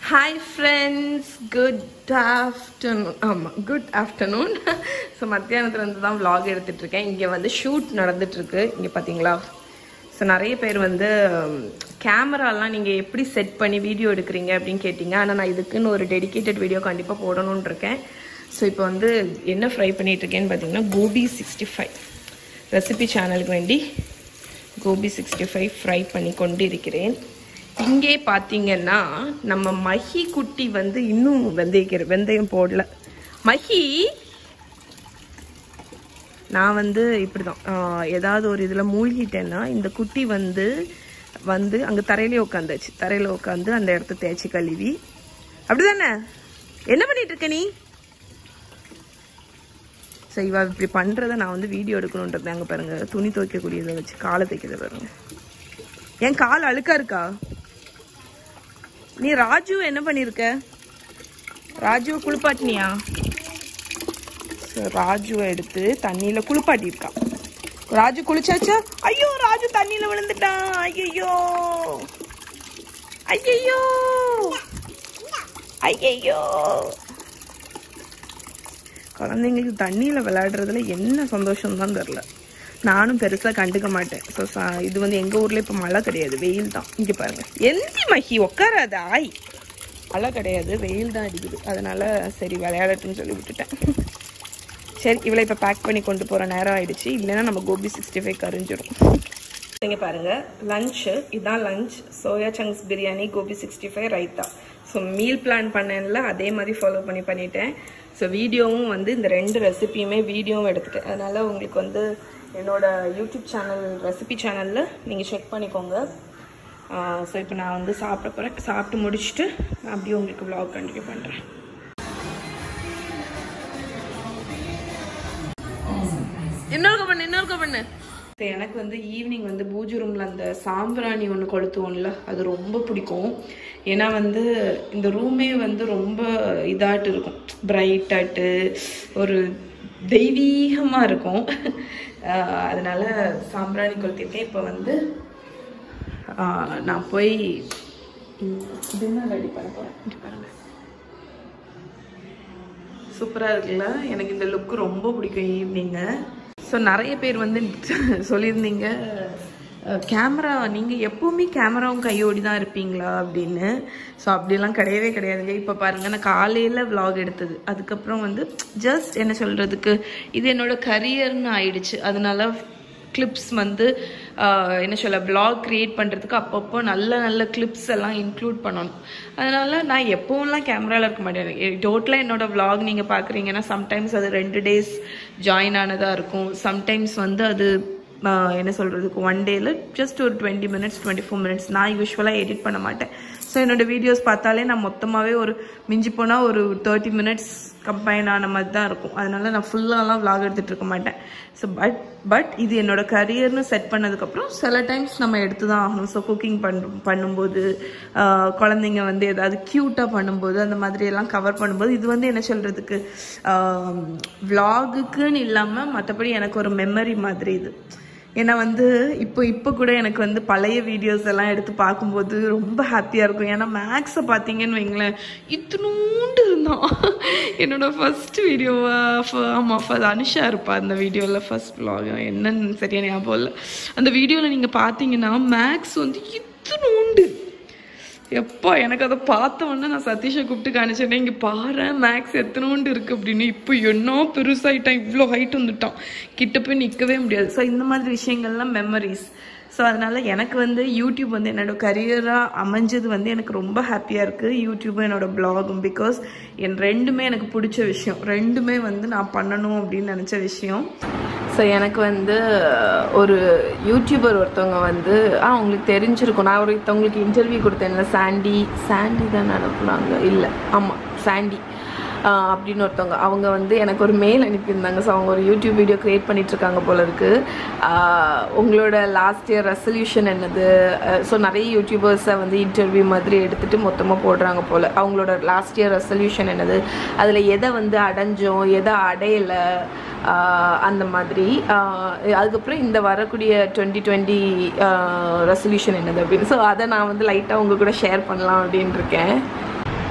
Hi friends good afternoon ஆமாம் good afternoon so மத்தியானத்துலேருந்து தான் vlog எடுத்துட்டு இருக்கேன் இங்கே வந்து ஷூட் நடந்துட்டுருக்கு இங்கே பார்த்தீங்களா ஸோ நிறைய பேர் வந்து கேமராலாம் நீங்கள் எப்படி செட் பண்ணி வீடியோ எடுக்கிறீங்க அப்படின்னு கேட்டிங்க ஆனால் நான் இதுக்குன்னு ஒரு டெடிகேட்டட் வீடியோ கண்டிப்பாக போடணும்னு இருக்கேன் ஸோ இப்போ வந்து என்ன ஃப்ரை பண்ணிட்டு இருக்கேன்னு பார்த்தீங்கன்னா கோபி சிக்ஸ்டி ஃபைவ் ரெசிபி சேனலுக்கு வேண்டி கோபி சிக்ஸ்டி ஃபைவ் ஃப்ரை பண்ணி கொண்டு இருக்கிறேன் இங்கே பார்த்தீங்கன்னா நம்ம மஹி குட்டி வந்து இன்னும் வெந்தயிக்கிற வெந்தயம் போடல மஹி நான் வந்து இப்படிதான் ஆஹ், ஏதாவது ஒரு இதில் மூழ்கிட்டேன்னா இந்த குட்டி வந்து வந்து அங்கே தரையிலே உட்காந்துச்சு தரையில் உட்காந்து அந்த இடத்த தேய்ச்சி கழுவி அப்படிதானே என்ன பண்ணிட்டு இருக்க நீ ஸோ இவ இப்படி பண்ணுறத நான் வந்து வீடியோ எடுக்கணுன்றது அங்கே பாருங்க துணி துவைக்கக்கூடியதை வச்சு காலை தைக்கிறத பாருங்க என் கால் அழுக்கா இருக்கா நீ ராஜு என்ன பண்ணிருக்க ராஜு குளிப்பாட்டினியா ஸோ ராஜுவை எடுத்து தண்ணியில குளிப்பாட்டியிருக்கா ராஜு குளிச்சாச்சா ஐயோ ராஜு தண்ணியில விழுந்துட்டான் ஐயோ ஐயோ ஐயோ குழந்தைங்களுக்கு தண்ணியில் விளையாடுறதுல என்ன சந்தோஷம் தான் தெரில நானும் பெருசாக கண்டுக்க மாட்டேன் ஸோ இது வந்து எங்கள் ஊரில் இப்போ மழை கிடையாது வெயில் தான் இங்கே பாருங்க எந்தி மஹி உட்காராத ஆய் மழை கிடையாது வெயில் தான் அடிக்குது அதனால சரி விளையாடட்டும்னு சொல்லி விட்டுட்டேன் சரி இவளை இப்போ பேக் பண்ணி கொண்டு போகிற நேரம் ஆயிடுச்சு இல்லைன்னா நம்ம கோபி சிக்ஸ்டி ஃபைவ் கரிஞ்சிடும் இங்கே பாருங்க லஞ்சு இதான் lunch soya chunks biryani gobi sixty five raita so meal plan பண்ணேன்ல அதே மாதிரி ஃபாலோ பண்ணி பண்ணிட்டேன் ஸோ வீடியோவும் வந்து இந்த ரெண்டு ரெசிபியுமே வீடியோவும் எடுத்துட்டேன் அதனால உங்களுக்கு வந்து என்னோட யூடியூப் சேனல் ரெசிபி சேனலில் நீங்கள் செக் பண்ணிக்கோங்க ஸோ இப்போ நான் வந்து சாப்பிட போகிறேன் சாப்பிட்டு முடிச்சுட்டு நான் அப்படியே உங்களுக்கு vlog கண்டினியூ பண்ணுறேன் இன்னொருக்க பண்ணு இன்னொருக்க பண்ணு சரி, எனக்கு வந்து ஈவினிங் வந்து பூஜை ரூமில் அந்த சாம்பிராணி ஒன்று கொளுத்துவோம்ல அது ரொம்ப பிடிக்கும் ஏன்னா வந்து இந்த ரூமே வந்து ரொம்ப இதாட்டு இருக்கும் பிரைட்டாட்டு ஒரு தெய்வீகமாக இருக்கும் ஆஹ் அதனால சாம்பிராணி கொளுத்திருக்கேன் இப்போ வந்து ஆஹ் நான் போய் டின்னர் ரெடி பண்ண போகிறேன் பாருங்க சூப்பராக இருக்குல்ல எனக்கு இந்த லுக் ரொம்ப பிடிக்கும் ஈவினிங்கு ஸோ நிறைய பேர் வந்து சொல்லியிருந்தீங்க கேமரா நீங்கள் எப்போவுமே கேமராவும் கையோடி தான் இருப்பீங்களா அப்படின்னு ஸோ அப்படிலாம் கிடையவே கிடையாதுங்க இப்போ பாருங்கள் நான் காலையில் vlog எடுத்தது அதுக்கப்புறம் வந்து ஜஸ்ட் என்ன சொல்கிறதுக்கு இது என்னோட கரியர்னு ஆயிடுச்சு அதனால கிளிப்ஸ் வந்து ஆஹ், என்ன சொல்ல vlog கிரியேட் பண்ணுறதுக்கு அப்பப்போ நல்ல நல்ல கிளிப்ஸ் எல்லாம் இன்க்ளூட் பண்ணணும் அதனால நான் எப்போவும்லாம் கேமராவில் இருக்க மாட்டேன் டோட்டலாக என்னோட vlog நீங்கள் பார்க்குறீங்கன்னா சம்டைம்ஸ் அது ரெண்டு டேஸ் ஜாயின் ஆனதாக இருக்கும் சம்டைம்ஸ் வந்து அது ஆஹ், என்ன சொல்கிறதுக்கு ஒன் டேல ஜஸ்ட் ஒரு twenty minutes twenty four minutes நான் யூஸ்வலாக எடிட் பண்ண மாட்டேன் ஸோ என்னோட வீடியோஸ் பார்த்தாலே நான் மொத்தமாகவே ஒரு மிஞ்சி போனால் ஒரு தேர்ட்டி மினிட்ஸ் கம்பைன் ஆன மாதிரி தான் இருக்கும் அதனால நான் ஃபுல்லாலாம் vlog எடுத்துகிட்டு இருக்க மாட்டேன் ஸோ பட் பட் இது என்னோட கரியர்னு செட் பண்ணதுக்கப்புறம் சில டைம்ஸ் நம்ம எடுத்து தான் ஆகணும் ஸோ குக்கிங் பண்ணும் பண்ணும்போது ஆஹ், குழந்தைங்க வந்து ஏதாவது க்யூட்டாக பண்ணும்போது அந்த மாதிரி எல்லாம் கவர் பண்ணும்போது இது வந்து என்ன சொல்கிறதுக்கு விலாகுக்குன்னு இல்லாமல் மற்றபடி எனக்கு ஒரு மெமரி மாதிரி இது ஏன்னா வந்து இப்போ இப்போ கூட எனக்கு வந்து பழைய வீடியோஸ் எல்லாம் எடுத்து பார்க்கும்போது ரொம்ப ஹாப்பியாக இருக்கும் ஏன்னா மேக்ஸை பார்த்தீங்கன்னு வைங்களேன் இத்தினூண்டு இருந்தான் என்னோட ஃபர்ஸ்ட் வீடியோ ஆமாம் ஃபர்ஸ்ட் அனுஷா இருப்பா அந்த வீடியோவில் ஃபர்ஸ்ட் vlog என்னன்னு சரியா ஞாபகம் இல்லை அந்த வீடியோவில் நீங்கள் பார்த்தீங்கன்னா மேக்ஸ் வந்து இத்தினூண்டு எப்பா எனக்கு அதை பார்த்த உடனே நான் சதீஷை கூப்பிட்டு காணிச்சேன் இங்கே பாரு மேக்ஸ் எத்தனோண்டு இருக்கு அப்படின்னு இப்போ என்ன பெருசாயிட்டான் இவ்வளோ ஹைட் வந்துட்டான் கிட்ட போய் நிற்கவே முடியாது ஸோ இந்த மாதிரி விஷயங்கள்லாம் மெமரிஸ் ஸோ அதனால எனக்கு வந்து யூடியூப் வந்து என்னோட கரியராக அமைஞ்சது வந்து எனக்கு ரொம்ப ஹாப்பியாக இருக்குது யூடியூபும் என்னோட பிளாகும் பிகாஸ் என் ரெண்டுமே எனக்கு பிடிச்ச விஷயம் ரெண்டுமே வந்து நான் பண்ணணும் அப்படின்னு நினச்ச விஷயம் ஸோ எனக்கு வந்து ஒரு யூடியூபர் ஒருத்தவங்க வந்து ஆ உங்களுக்கு தெரிஞ்சிருக்கும் நான் ஒருத்தவங்களுக்கு இன்டர்வியூ கொடுத்தேன்ல சாண்டி சாண்டி தான் அனுப்புனாங்க இல்லை ஆமாம் சாண்டி ஆஹ் அப்படின்னு ஒருத்தவங்க அவங்க வந்து எனக்கு ஒரு மெயில் அனுப்பியிருந்தாங்க ஸோ அவங்க ஒரு யூடியூப் வீடியோ க்ரியேட் பண்ணிட்டு இருக்காங்க போல இருக்கு ஆஹ் உங்களோட லாஸ்ட் இயர் ரெசல்யூஷன் என்னது ஸோ நிறைய யூடியூபர்ஸை வந்து இன்டர்வியூ மாதிரி எடுத்துட்டு மொத்தமாக போடுறாங்க போல அவங்களோட லாஸ்ட் இயர் ரெசல்யூஷன் என்னது அதில் எதை வந்து அடைஞ்சோம் எதை அடையலை ஆஹ் அந்த மாதிரி ஆஹ் அதுக்கப்புறம் இந்த வரக்கூடிய டுவெண்ட்டி டுவெண்ட்டி ரெசல்யூஷன் என்னது அப்படின்னு ஸோ அதை நான் வந்து லைட்டாக உங்க கூட ஷேர் பண்ணலாம் அப்படின்னு இருக்கேன்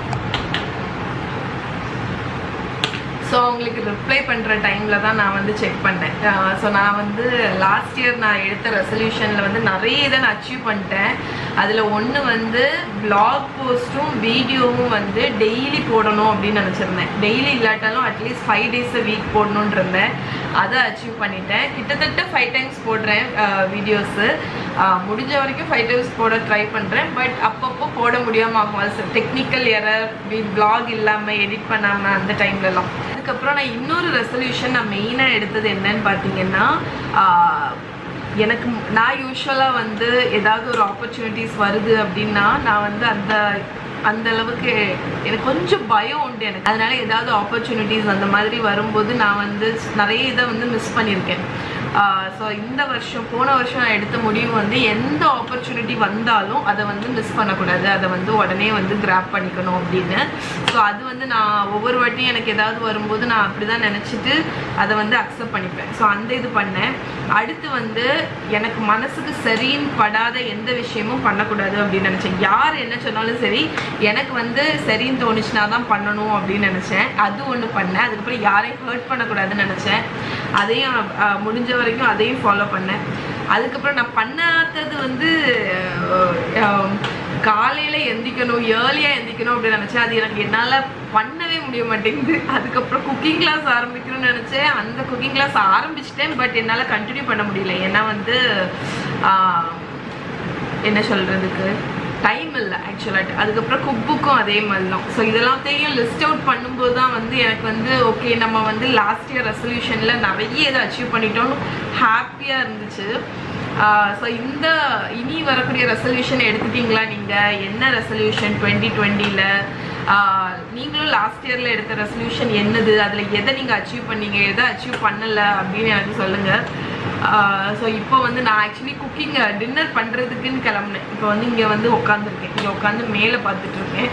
ஸோ அவங்களுக்கு ரிப்ளை பண்ணுற டைமில் தான் நான் வந்து செக் பண்ணேன் ஸோ நான் வந்து லாஸ்ட் இயர் நான் எடுத்த ரெசல்யூஷனில் வந்து நிறைய இதை நான் அச்சீவ் பண்ணிட்டேன் அதில் ஒன்று வந்து பிளாக் போஸ்ட்டும் வீடியோவும் வந்து டெய்லி போடணும் அப்படின்னு நினச்சிருந்தேன் டெய்லி இல்லாட்டாலும் அட்லீஸ்ட் ஃபைவ் டேஸ் வீக் போடணுன்னு இருந்தேன் அதை அச்சீவ் பண்ணிட்டேன் கிட்டத்தட்ட ஃபைவ் டைம்ஸ் போடுறேன் வீடியோஸு முடிஞ்ச வரைக்கும் ஃபைவ் டைம்ஸ் போட ட்ரை பண்ணுறேன் பட் அப்பப்போ போட முடியாமல் ஆகும் அது டெக்னிக்கல் எரர் பிளாக் இல்லாமல் எடிட் பண்ணாமல் அந்த டைம்லலாம் அதுக்கப்புறம் நான் இன்னொரு ரெசல்யூஷன் நான் மெயினாக எடுத்தது என்னன்னு பார்த்தீங்கன்னா ஆஹ், எனக்கு நான் யூஸ்வலாக வந்து ஏதாவது ஒரு ஆப்பர்ச்சுனிட்டிஸ் வருது அப்படின்னா நான் வந்து அந்த அந்த அளவுக்கு எனக்கு கொஞ்சம் பயம் உண்டு எனக்கு அதனால ஏதாவது ஆப்பர்ச்சுனிட்டிஸ் அந்த மாதிரி வரும்போது நான் வந்து நிறைய இதை வந்து மிஸ் பண்ணியிருக்கேன் ஸோ இந்த வருஷம் போன வருஷம் நான் எடுத்த முடிவு வந்து எந்த ஆப்பர்ச்சுனிட்டி வந்தாலும் அதை வந்து மிஸ் பண்ணக்கூடாது அதை வந்து உடனே வந்து கிராப் பண்ணிக்கணும் அப்படின்னு ஸோ அது வந்து நான் ஒவ்வொரு வாட்டியும் எனக்கு ஏதாவது வரும்போது நான் அப்படி தான் நினச்சிட்டு அதை வந்து அக்செப்ட் பண்ணிப்பேன் ஸோ அந்த இது பண்ணேன் அடுத்து வந்து எனக்கு மனசுக்கு சரின்னு படாத எந்த விஷயமும் பண்ணக்கூடாது அப்படின்னு நினச்சேன் யார் என்ன சொன்னாலும் சரி எனக்கு வந்து சரின்னு தோணுச்சுனா தான் பண்ணணும் அப்படின்னு நினச்சேன் அது ஒன்று பண்ணேன் அதுக்கப்புறம் யாரையும் ஹர்ட் பண்ணக்கூடாதுன்னு நினச்சேன் அதையும் அஹ், முடிஞ்ச வரைக்கும் அதையும் ஃபாலோ பண்ணேன் அதுக்கப்புறம் நான் பண்ணாதது வந்து அஹ், காலையில எந்திக்கணும் ஏர்லியா எந்திக்கணும் அப்படின்னு நினைச்சேன் அது எனக்கு என்னால பண்ணவே முடிய மாட்டேங்குது அதுக்கப்புறம் குக்கிங் கிளாஸ் ஆரம்பிக்கணும்னு நினைச்சேன் அந்த குக்கிங் கிளாஸ் ஆரம்பிச்சிட்டேன் பட் என்னால கண்டினியூ பண்ண முடியல ஏன்னா வந்து ஆஹ், என்ன சொல்றதுக்கு டைம் இல்லை ஆக்சுவலாக அதுக்கப்புறம் குக் புக்கும் அதே மாதிரி தான் ஸோ இதெல்லாத்தையும் லிஸ்ட் அவுட் பண்ணும்போது தான் வந்து எனக்கு வந்து ஓகே நம்ம வந்து லாஸ்ட் இயர் ரெசல்யூஷனில் நிறைய இதை அச்சீவ் பண்ணிட்டோம்னு ஹாப்பியாக இருந்துச்சு ஸோ இந்த இனி வரக்கூடிய ரெசல்யூஷன் எடுத்துட்டீங்களா நீங்கள் என்ன ரெசல்யூஷன் டுவெண்ட்டி டுவெண்ட்டியில் நீங்களும் லாஸ்ட் இயரில் எடுத்த ரெசல்யூஷன் என்னது அதில் எதை நீங்கள் அச்சீவ் பண்ணீங்க எதை அச்சீவ் பண்ணலை அப்படின்னு எனக்கு சொல்லுங்கள் ஸோ இப்போ வந்து நான் ஆக்சுவலி குக்கிங் டின்னர் பண்ணுறதுக்குன்னு கிளம்புனேன் இப்போ வந்து இங்கே வந்து உட்காந்துருக்கேன் இங்கே உட்காந்து மேலே பார்த்துட்டு இருக்கேன்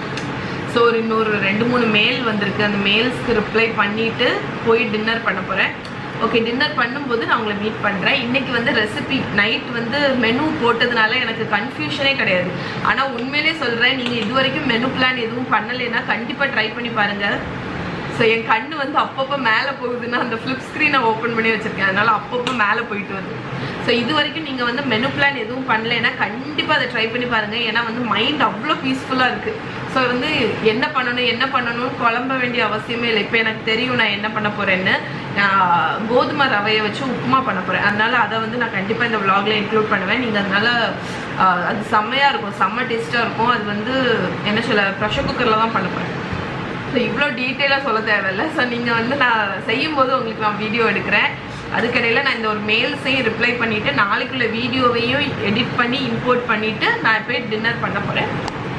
ஸோ ஒரு இன்னொரு ரெண்டு மூணு மெயில் வந்திருக்கு அந்த மெயில்ஸ்க்கு ரிப்ளை பண்ணிட்டு போய் டின்னர் பண்ண போகிறேன் ஓகே டின்னர் பண்ணும்போது நான் உங்களை மீட் பண்ணுறேன் இன்னைக்கு வந்து ரெசிபி நைட் வந்து மெனு போட்டதுனால எனக்கு கன்ஃபியூஷனே கிடையாது ஆனால் உண்மையிலே சொல்கிறேன் நீங்கள் இது வரைக்கும் மெனு பிளான் எதுவும் பண்ணலைன்னா கண்டிப்பாக ட்ரை பண்ணி பாருங்கள் ஸோ என் கண்ணு வந்து அப்பப்போ மேலே போகுதுன்னா அந்த ஃப்ளிப் ஸ்க்ரீனை ஓப்பன் பண்ணி வச்சுருக்கேன் அதனால அப்பப்போ மேலே போயிட்டு வருது ஸோ இது வரைக்கும் நீங்கள் வந்து மெனு பிளான் எதுவும் பண்ணலைன்னா கண்டிப்பாக அதை ட்ரை பண்ணி பாருங்கள் ஏன்னா வந்து மைண்ட் அவ்வளோ பீஸ்ஃபுல்லாக இருக்குது ஸோ வந்து என்ன பண்ணணும் என்ன பண்ணணும்னு குழம்ப வேண்டிய அவசியமே இல்லை இப்போ எனக்கு தெரியும் நான் என்ன பண்ண போகிறேன்னு நான் கோதுமை ரவையை வச்சு உப்புமா பண்ண போகிறேன் அதனால அதை வந்து நான் கண்டிப்பாக இந்த vlogல இன்க்ளூட் பண்ணுவேன் நீங்கள் அதனால ஆஹ், அது செம்மையாக இருக்கும் செம்ம டேஸ்ட்டாக இருக்கும் அது வந்து என்ன சொல்ல ப்ரெஷர் குக்கரில் தான் பண்ண போகிறேன் ஸோ இவ்வளோ டீட்டெயிலாக சொல்ல தேவையில்ல ஸோ நீங்கள் வந்து நான் செய்யும்போது உங்களுக்கு நான் வீடியோ எடுக்கிறேன் அதுக்கடையில் நான் இந்த ஒரு மெயில்ஸையும் ரிப்ளை பண்ணிவிட்டு நாளைக்குள்ள வீடியோவையும் எடிட் பண்ணி இம்போர்ட் பண்ணிவிட்டு நான் போய் டின்னர் பண்ண போகிறேன்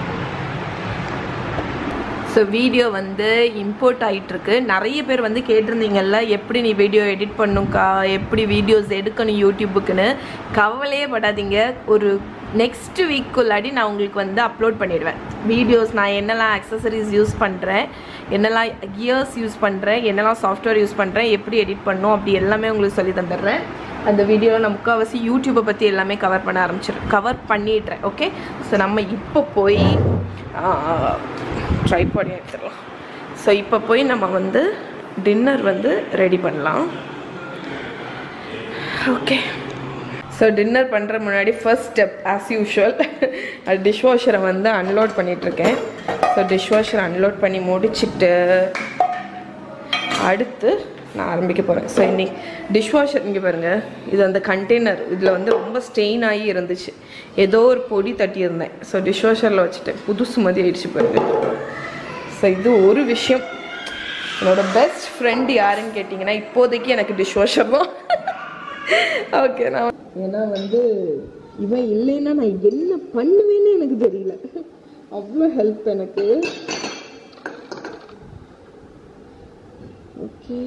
ஸோ வீடியோ வந்து இம்போர்ட் ஆகிட்டுருக்கு நிறைய பேர் வந்து கேட்டிருந்தீங்கல்ல எப்படி நீ வீடியோ எடிட் பண்ணுக்கா எப்படி வீடியோஸ் எடுக்கணும் யூடியூபுக்குன்னு கவலையே படாதீங்க ஒரு நெக்ஸ்ட் வீக்குள்ளாடி நான் உங்களுக்கு வந்து அப்லோட் பண்ணிடுவேன் வீடியோஸ் நான் என்னெல்லாம் அக்சசரிஸ் யூஸ் பண்ணுறேன் என்னெல்லாம் கியர்ஸ் யூஸ் பண்ணுறேன் என்னெல்லாம் சாஃப்ட்வேர் யூஸ் பண்ணுறேன் எப்படி எடிட் பண்ணும் அப்படி எல்லாமே உங்களுக்கு சொல்லி தந்துடுறேன் அந்த வீடியோவில் நான் முக்கால்வாசி யூடியூப்பை பற்றி எல்லாமே கவர் பண்ண ஆரம்பிச்சிடுறேன் கவர் பண்ணிடுறேன் ஓகே ஸோ நம்ம இப்போ போய் ட்ரைபாடி எடுத்துடலாம் ஸோ இப்போ போய் நம்ம வந்து டின்னர் வந்து ரெடி பண்ணலாம் ஓகே ஸோ டின்னர் பண்ணுற முன்னாடி ஃபர்ஸ்ட் ஸ்டெப் ஆஸ் யூஷுவல் அது டிஷ்வாஷரை வந்து அன்லோட் பண்ணிகிட்ருக்கேன் ஸோ டிஷ்வாஷர் அன்லோட் பண்ணி முடிச்சிட்டு அடுத்து நான் ஆரம்பிக்க போகிறேன் ஸோ இன்னைக்கு டிஷ்வாஷர் இங்கே பாருங்கள் இது அந்த கண்டெய்னர் இதில் வந்து ரொம்ப ஸ்டெயின் ஆகி இருந்துச்சு ஏதோ ஒரு பொடி தட்டியிருந்தேன் ஸோ டிஷ்வாஷரில் வச்சுட்டேன் புதுசு மாதிரி ஆயிடுச்சு பாருங்க ஸோ இது ஒரு விஷயம் என்னோட பெஸ்ட் ஃப்ரெண்ட் யாருன்னு கேட்டிங்கன்னா இப்போதைக்கு எனக்கு டிஷ்வாஷர் தான் ஓகே நான் ஏன்னா வந்து இவன் இல்லைன்னா நான் என்ன பண்ணுவேன்னு எனக்கு தெரியல அவ்வளோ ஹெல்ப் எனக்கு ஓகே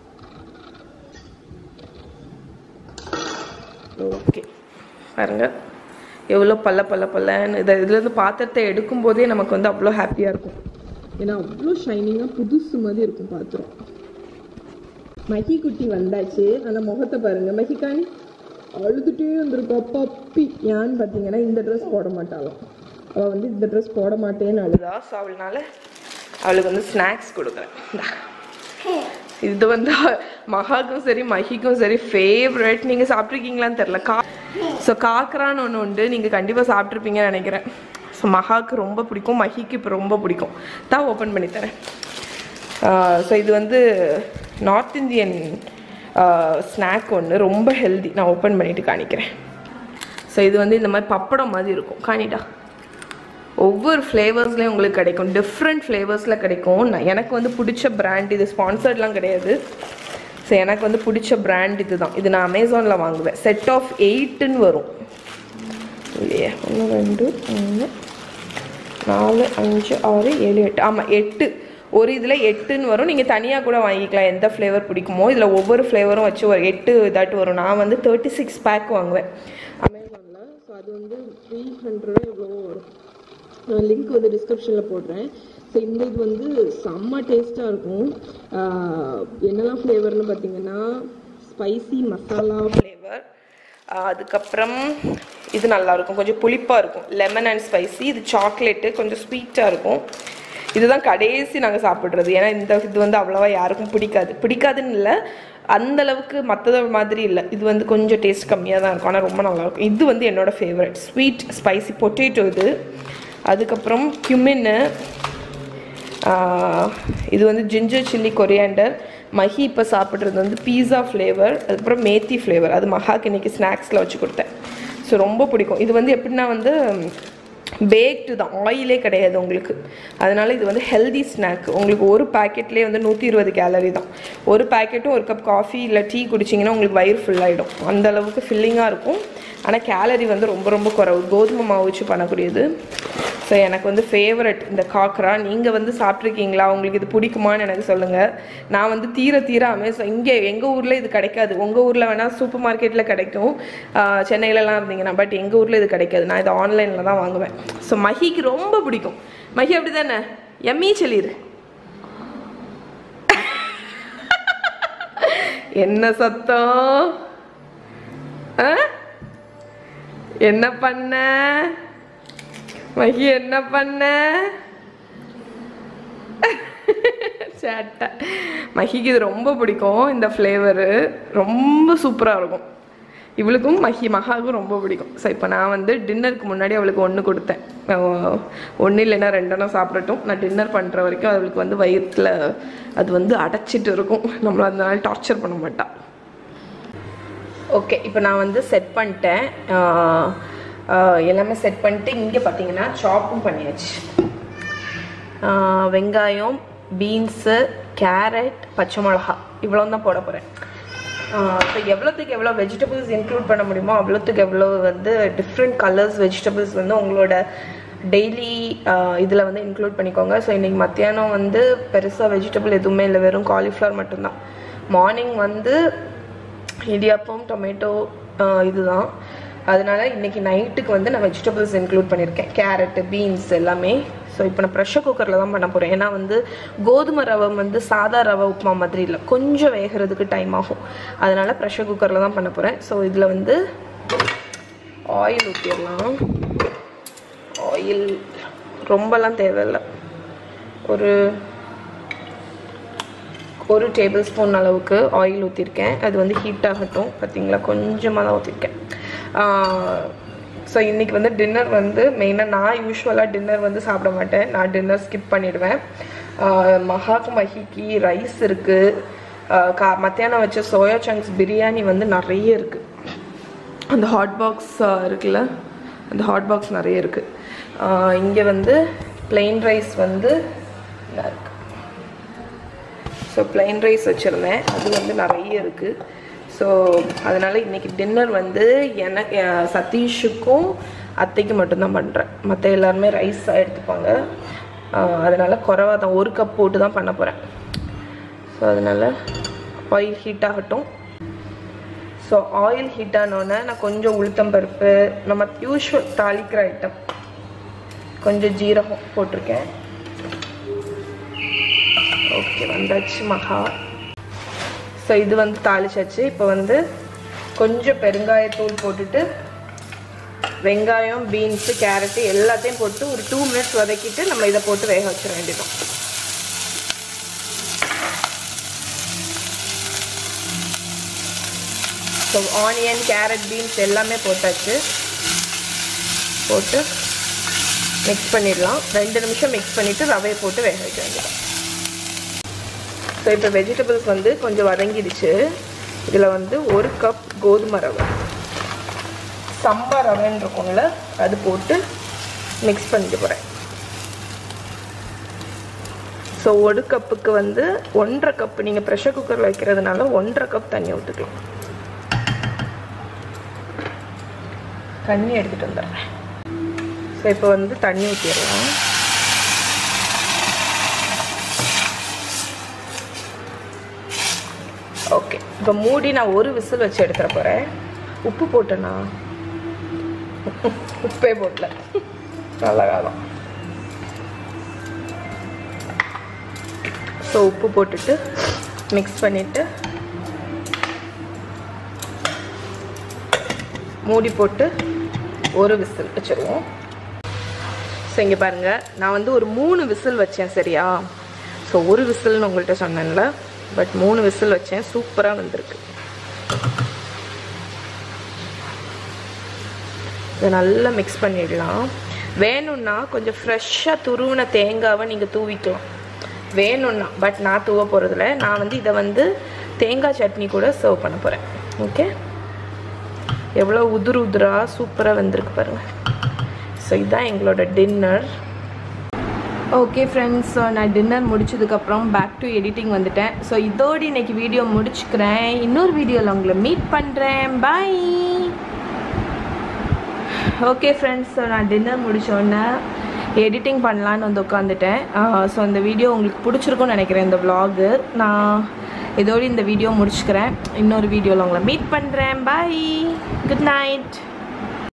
ஓகே பாருங்க எவ்வளோ பல்ல பல்ல பல்லன்னு இதை இதுலேருந்து பாத்திரத்தை எடுக்கும்போதே நமக்கு வந்து அவ்வளோ ஹாப்பியாக இருக்கும் ஏன்னா அவ்வளோ ஷைனிங்காக புதுசு மாதிரி இருக்கும் பாத்திரம் மகி குட்டி வந்தாச்சு அந்த முகத்தை பாருங்க மகிகாணி அழுதுட்டே வந்திருக்கா பப்பி ஏன்னு பார்த்தீங்கன்னா இந்த ட்ரெஸ் போட மாட்டாளாம் அவள் வந்து இந்த ட்ரெஸ் போட மாட்டேன்னு அழுதா ஸோ அவள்னால அவளுக்கு வந்து ஸ்நாக்ஸ் கொடுக்குறேன் இந்தா. இது வந்து மகாக்கும் சரி மஹிக்கும் சரி ஃபேவரட் நீங்கள் சாப்பிட்ருக்கீங்களான்னு தெரில கா ஸோ காக்கரான்னு ஒன்று உண்டு நீங்கள் கண்டிப்பாக சாப்பிட்ருப்பீங்கன்னு நினைக்கிறேன் ஸோ மகாக்கு ரொம்ப பிடிக்கும் மஹிக்கு இப்போ ரொம்ப பிடிக்கும் தான் ஓப்பன் பண்ணி தரேன் ஸோ இது வந்து நார்த் இந்தியன் ஸ்நாக் ஒன்று ரொம்ப ஹெல்தி நான் ஓப்பன் பண்ணிட்டு காணிக்கிறேன் ஸோ இது வந்து இந்த மாதிரி பப்படம் மாதிரி இருக்கும் காணிடா ஒவ்வொரு ஃப்ளேவர்ஸ்லேயும் உங்களுக்கு கிடைக்கும் டிஃப்ரெண்ட் ஃப்ளேவர்ஸில் கிடைக்கும் நான் எனக்கு வந்து பிடிச்ச பிராண்ட் இது ஸ்பான்சர்ட்லாம் கிடையாது ஸோ எனக்கு வந்து பிடிச்ச பிராண்ட் இது தான் இது நான் அமேசானில் வாங்குவேன் செட் ஆஃப் எயிட்டுன்னு வரும் இல்லையா ஒன்று ரெண்டு மூணு நாலு அஞ்சு ஆறு ஏழு எட்டு ஆமாம் எட்டு ஒரு இதில் எட்டுன்னு வரும் நீங்கள் தனியாக கூட வாங்கிக்கலாம் எந்த ஃப்ளேவர் பிடிக்குமோ இதில் ஒவ்வொரு ஃப்ளேவரும் வச்சு ஒரு எட்டு இதாட்டு வரும் நான் வந்து தேர்ட்டி சிக்ஸ் பேக் வாங்குவேன் அமேசானில் ஸோ அது வந்து த்ரீ ஹண்ட்ரட் எவ்வளோ வரும் நான் லிங்க் வந்து டிஸ்கிரிப்ஷனில் போடுறேன் ஸோ இந்த இது வந்து செம்ம டேஸ்ட்டாக இருக்கும் ஆஹ் என்னெல்லாம் ஃப்ளேவர்னு பார்த்தீங்கன்னா ஸ்பைசி மசாலா ஃப்ளேவர் அதுக்கப்புறம் இது நல்லா இருக்கும் கொஞ்சம் புளிப்பாக இருக்கும் லெமன் அண்ட் ஸ்பைசி இது சாக்லேட்டு கொஞ்சம் ஸ்வீட்டாக இருக்கும் இதுதான் கடைசி நாங்கள் சாப்பிட்றது ஏன்னா இந்த இது வந்து அவ்வளோவா யாருக்கும் பிடிக்காது பிடிக்காதுன்னு இல்லை அந்த அளவுக்கு மற்றது மாதிரி இல்லை இது வந்து கொஞ்சம் டேஸ்ட் கம்மியாக தான் இருக்கும் ஆனால் ரொம்ப நல்லா இருக்கும் இது வந்து என்னோட ஃபேவரட் ஸ்வீட் ஸ்பைசி பொட்டேட்டோ இது அதுக்கப்புறம் கியூமின்னு ஆஹ் இது வந்து ஜிஞ்சர் சில்லி கொரியாண்டர் மஹி இப்போ சாப்பிட்றது வந்து பீஸா ஃப்ளேவர் அதுக்கப்புறம் மேத்தி ஃப்ளேவர் அது மஹாக்கு இன்னைக்கு ஸ்நாக்ஸில் வச்சு கொடுத்தேன் ஸோ ரொம்ப பிடிக்கும் இது வந்து எப்படின்னா வந்து பேக்டு தான் ஆயிலே கிடையாது உங்களுக்கு அதனால இது வந்து ஹெல்தி ஸ்நாக் உங்களுக்கு ஒரு பேக்கெட்லேயே வந்து நூற்றி இருபது கேலரி தான் ஒரு பேக்கெட்டும் ஒரு கப் காஃபி இல்லை டீ குடிச்சிங்கன்னா உங்களுக்கு வயிறு ஃபுல்லாகிடும் அந்த அளவுக்கு ஃபில்லிங்காக இருக்கும் ஆனால் கேலரி வந்து ரொம்ப ரொம்ப குறைவு கோதுமை மாவு வச்சு பண்ணக்கூடியது ஸோ எனக்கு வந்து ஃபேவரட் இந்த காக்ரா நீங்கள் வந்து சாப்பிட்ருக்கீங்களா உங்களுக்கு இது பிடிக்குமான்னு எனக்கு சொல்லுங்கள் நான் வந்து தீர தீர அமேசான் இங்கே எங்கள் ஊரில் இது கிடைக்காது உங்கள் ஊரில் வேணால் சூப்பர் மார்க்கெட்டில் கிடைக்கும் ஆஹ் சென்னையிலலாம் இருந்தீங்கன்னா பட் எங்கள் ஊரில் இது கிடைக்காது நான் இது ஆன்லைனில் தான் வாங்குவேன் ஸோ மஹிக்கு ரொம்ப பிடிக்கும் மஹி அப்படி தானே எம்மி சொல்லிடு என்ன சத்தம் ஆ? என்ன பண்ண மகி என்ன பண்ண சேட்டை மகிக்கு இது ரொம்ப பிடிக்கும் இந்த ஃப்ளேவரு ரொம்ப சூப்பராக இருக்கும் இவளுக்கும் மஹி மகாவுக்கும் ரொம்ப பிடிக்கும் ஸோ இப்போ நான் வந்து டின்னருக்கு முன்னாடி அவளுக்கு ஒன்று கொடுத்தேன் ஒன்று இல்லைன்னா ரெண்டெண்ணம் சாப்பிடட்டும் நான் டின்னர் பண்ணுற வரைக்கும் அவளுக்கு வந்து வயிற்றில் அது வந்து அடைச்சிட்டு இருக்கும் நம்மளை அதனால டார்ச்சர் பண்ண மாட்டாள் ஓகே இப்போ நான் வந்து செட் பண்ணிட்டேன் ஆஹ் ஆஹ் எல்லாமே செட் பண்ணிட்டு இங்கே பார்த்தீங்கன்னா சாப்பும் பண்ணியாச்சு ஆஹ் வெங்காயம் பீன்ஸு கேரட் பச்சை மிளகா இவ்வளோ தான் போட போகிறேன் இப்போ எவ்வளோத்துக்கு எவ்வளோ வெஜிடபிள்ஸ் இன்க்ளூட் பண்ண முடியுமோ அவ்வளோத்துக்கு எவ்வளோ வந்து டிஃப்ரெண்ட் கலர்ஸ் வெஜிடபிள்ஸ் வந்து உங்களோட டெய்லி இதில் வந்து இன்க்ளூட் பண்ணிக்கோங்க ஸோ இன்றைக்கி மத்தியானம் வந்து பெருசாக வெஜிடபிள் எதுவுமே இல்லை வெறும் காலிஃப்ளவர் மட்டும்தான் மார்னிங் வந்து இடியாப்பம் டொமேட்டோ இதுதான் அதனால இன்னைக்கு நைட்டுக்கு வந்து நான் வெஜிடபிள்ஸ் இன்க்ளூட் பண்ணியிருக்கேன் கேரட்டு பீன்ஸ் எல்லாமே ஸோ இப்போ நான் ப்ரெஷர் குக்கரில் தான் பண்ண போகிறேன் ஏன்னா வந்து கோதுமை ரவை வந்து சாதா ரவை உப்புமா மாதிரி இல்லை கொஞ்சம் வேகிறதுக்கு டைம் ஆகும் அதனால ப்ரெஷர் குக்கரில் தான் பண்ண போகிறேன் ஸோ இதில் வந்து ஆயில் ஊற்றிடலாம் ஆயில் ரொம்பலாம் தேவையில்லை ஒரு ஒரு டேபிள் ஸ்பூன் அளவுக்கு ஆயில் ஊற்றிருக்கேன் அது வந்து ஹீட் ஆகட்டும் பார்த்தீங்களா கொஞ்சமாக தான் ஊற்றிருக்கேன் ஸோ இன்றைக்கி வந்து டின்னர் வந்து மெயினாக நான் யூஸ்வலாக டின்னர் வந்து சாப்பிட மாட்டேன் நான் டின்னர் ஸ்கிப் பண்ணிடுவேன் ஆஹ் மகாக்கு மஹிக்கு ரைஸ் இருக்குது கா மத்தியானம் வச்ச சோயா சங்க்ஸ் பிரியாணி வந்து நிறைய இருக்குது அந்த ஹாட் பாக்ஸ் இருக்குல்ல அந்த ஹாட் பாக்ஸ் நிறைய இருக்குது இங்கே வந்து plain ரைஸ் வந்து இதாக இருக்குது ஸோ plain ரைஸ் வச்சுருந்தேன் அது வந்து நிறைய இருக்குது ஸோ அதனால் இன்றைக்கி டின்னர் வந்து எனக்கு சதீஷுக்கும் அத்தைக்கு மட்டும்தான் பண்ணுறேன் மற்ற எல்லாருமே ரைஸ் எடுத்துப்பாங்க அதனால் குறைவா தான் ஒரு கப் போட்டு தான் பண்ண போகிறேன் ஸோ அதனால் ஆயில் ஹீட் ஆகட்டும் ஸோ ஆயில் ஹீட் ஆனோடனே நான் கொஞ்சம் உளுத்தம் பருப்பு நம்ம யூஸ்வல் தாளிக்கிற ஐட்டம் கொஞ்சம் ஜீரகம் போட்டிருக்கேன் ஓகே வந்தாச்சு மகா ஸோ இது வந்து தாளிச்சாச்சு இப்போ வந்து கொஞ்சம் பெருங்காயத்தூள் போட்டுட்டு வெங்காயம் பீன்ஸு கேரட்டு எல்லாத்தையும் போட்டு ஒரு டூ மினிட்ஸ் வதக்கிட்டு நம்ம இதை போட்டு வேக வச்சிட வேண்டியதும் ஸோ ஆனியன் கேரட் பீன்ஸ் எல்லாமே போட்டாச்சு போட்டு மிக்ஸ் பண்ணிடலாம் ரெண்டு நிமிஷம் மிக்ஸ் பண்ணிவிட்டு ரவையை போட்டு வேக வைக்க வேண்டியதான் ஸோ இப்போ வெஜிடபிள்ஸ் வந்து கொஞ்சம் வதங்கிடுச்சு இதில் வந்து ஒரு கப் கோதுமை ரவை சம்பா ரவைன்னு இருக்கும்ல அது போட்டு மிக்ஸ் பண்ணிட்டு போகிறேன் ஸோ ஒரு கப்புக்கு வந்து ஒன்றரை கப் நீங்கள் ப்ரெஷர் குக்கரில் வைக்கிறதுனால ஒன்றரை கப் தண்ணி ஊற்றிக்கலாம் தண்ணி எடுத்துகிட்டு வந்துடுறேன் ஸோ இப்போ வந்து தண்ணி ஊற்றிடலாம் ஓகே இப்போ மூடி நான் ஒரு விசில் வச்சு எடுத்துட போகிறேன் உப்பு போட்டேனா உப்பே போடல நல்ல காலம் ஸோ உப்பு போட்டுட்டு மிக்ஸ் பண்ணிவிட்டு மூடி போட்டு ஒரு விசில் வச்சுருவோம் ஸோ இங்கே பாருங்கள் நான் வந்து ஒரு மூணு விசில் வச்சேன் சரியா ஸோ ஒரு விசில்னு உங்கள்கிட்ட சொன்னேன்ல பட் மூணு விசில் வச்சேன் சூப்பராக வந்திருக்கு இதை நல்லா மிக்ஸ் பண்ணிடலாம் வேணும்னா கொஞ்சம் ஃப்ரெஷ்ஷாக துருவின தேங்காவை நீங்கள் தூவிக்கலாம் வேணும்னா பட் நான் தூவ போகிறதில்ல நான் வந்து இதை வந்து தேங்காய் சட்னி கூட சர்வ் பண்ண போகிறேன் ஓகே எவ்வளோ உதுரு உதுராக சூப்பராக வந்திருக்கு பாருங்கள் ஸோ இதுதான் எங்களோட டின்னர் ஓகே ஃப்ரெண்ட்ஸ் ஸோ நான் டின்னர் முடிச்சதுக்கப்புறம் பேக் டு எடிட்டிங் வந்துட்டேன் ஸோ இதோடு இன்னைக்கு வீடியோ முடிச்சுக்கிறேன் இன்னொரு வீடியோவில் உங்களை மீட் பண்ணுறேன் பாய் ஓகே ஃப்ரெண்ட்ஸ் ஸோ நான் டின்னர் முடித்தோடனே எடிட்டிங் பண்ணலான்னு வந்து உட்காந்துட்டேன் ஸோ இந்த வீடியோ உங்களுக்கு பிடிச்சிருக்கும்னு நினைக்கிறேன் இந்த vlog நான் இதோடு இந்த வீடியோ முடிச்சுக்கிறேன் இன்னொரு வீடியோவில் உங்களை மீட் பண்ணுறேன் பாய் குட் நைட்